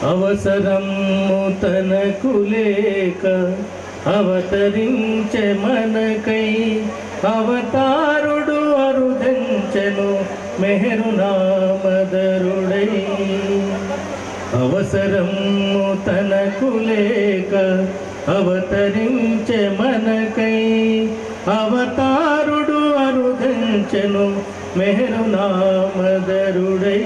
అవసరము తనకు లేక అవతరించే మనకై అవతారుడు అరుదంచెను మెహరు నామదరుడై అవసరము తనకు లేక అవతరించే మనకై అవతారుడు అరుదంచెను మెహరు నామదరుడై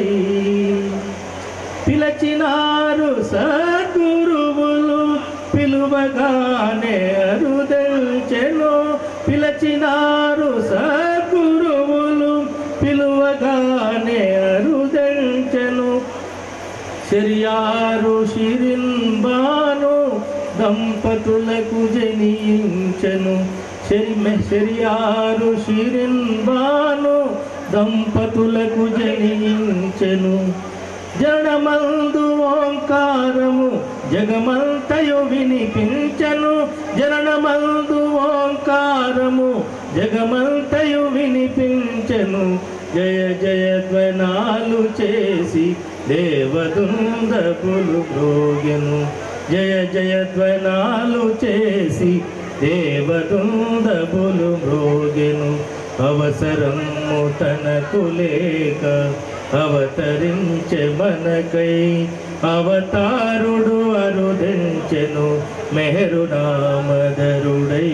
పిలచినారు సద్గురువులు పిలువగానే అరుదల్చెను పిలచినారు సద్గురువులు పిలువగానే అరుదల్చెను శర్యారు షిరిన్బాను దంపతులకు జనించెను శర్యారు షిరిన్బాను దంపతులకు జనించెను జనమందు ఓంకారము జగమంతయు వినిపించను జననమందు ఓంకారము జగమంతయు వినిపించను జయ జయ ధ్వనాలు చేసి దేవదుందపులు భోగెను జయ జయ ధ్వనాలు చేసి దేవదుందపులు భోగెను అవసరము తనకు లేక అవతరించె మనకై అవతారుడు అరుదించెను మెహరు నామదరుడై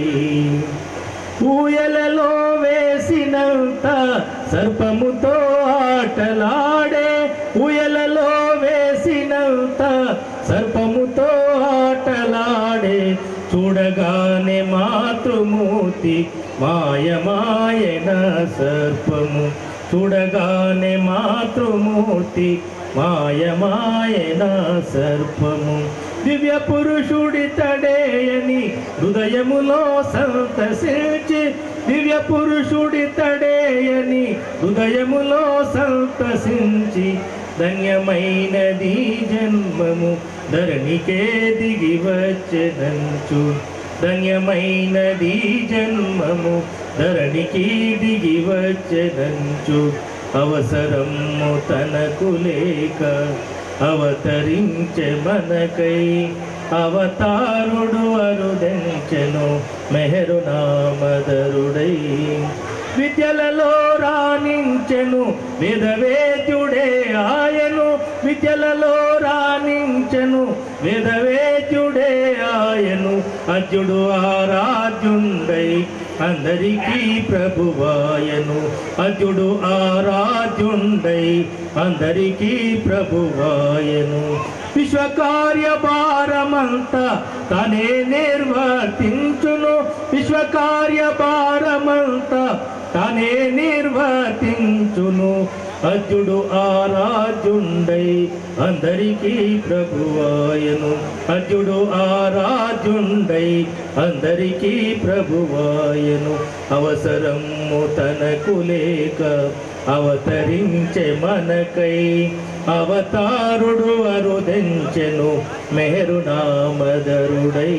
ఊయలలో వేసినంత సర్పముతో ఆటలాడే ఊయలలో వేసినంత సర్పముతో ఆటలాడే చూడగానే మాతృమూర్తి మాయమాయన సర్పము చూడగానే మాతృమూర్తి మాయమాయన సర్పము దివ్య పురుషుడి తడేయని హృదయములో సంతసించి దివ్య పురుషుడి తడేయని హృదయములో సంతసించి ధన్యమైనది జన్మము ధరణికే దిగి వచ్చెనంచు ధన్యమైనది జన్మము ధరణికి దిగి వచ్చెనంచు అవసరము తనకు లేక అవతరించె మనకై అవతారుడు అరుదెంచెను మెహరు నామదరుడై విద్యలలో రాణించెను వేదవేద్యుడే ఆయను విద్యలలో రాణించెను వేదవేద్యుడే ఆయను అర్జుడు ఆరాధ్యుండై అందరికీ ప్రభువాయను అర్జుడు ఆరాధ్యుండై అందరికీ ప్రభువాయను విశ్వకార్య భారమంతా తనే నిర్వర్తించును విశ్వకార్య భారమంతా తనే నిర్వర్తించును అర్జుడు ఆరాధ్యుండై అందరికీ ప్రభువాయను అర్జుడు ఆరాధ్యుండై అందరికీ ప్రభువాయను అవసరము తనకు లేక అవతరించే మనకై అవతారుడు అరుదెంచెను మెహరు నామదరుడై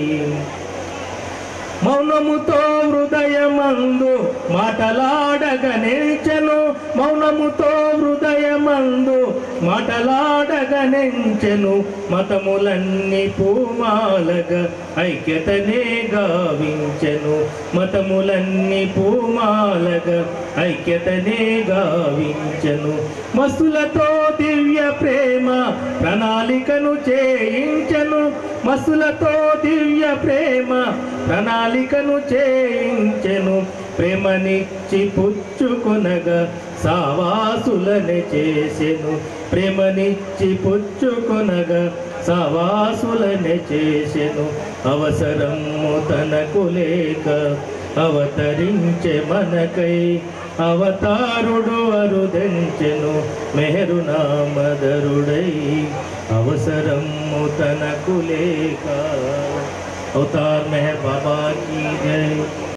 మౌనముతో హృదయమందు మాటలాడగ నిల్చెను మౌనముతో హృదయమందు మాటలాడగ నించెను మతములన్నీ పూమాలగ ఐక్యతనే గావించెను మతములన్నీ పూమాలగ ఐక్యతనే గావించెను మస్తులతో దివ్య ప్రేమ ప్రణాళికను చేయించెను మస్తులతో దివ్య ప్రేమ ప్రణాళికను చేయించెను ప్రేమనిచ్చి పుచ్చుకొనగా సావాసులనే చేసెను ప్రేమనిచ్చి పుచ్చుకొనగా సవాసులనే చేసెను అవసరము తనకు లేక అవతరించే మనకై అవతారుడు అరుదెంచెను మెహరు నామదరుడై అవసరము తనకు లేక అవతార్ మెహర్ బాబా की जय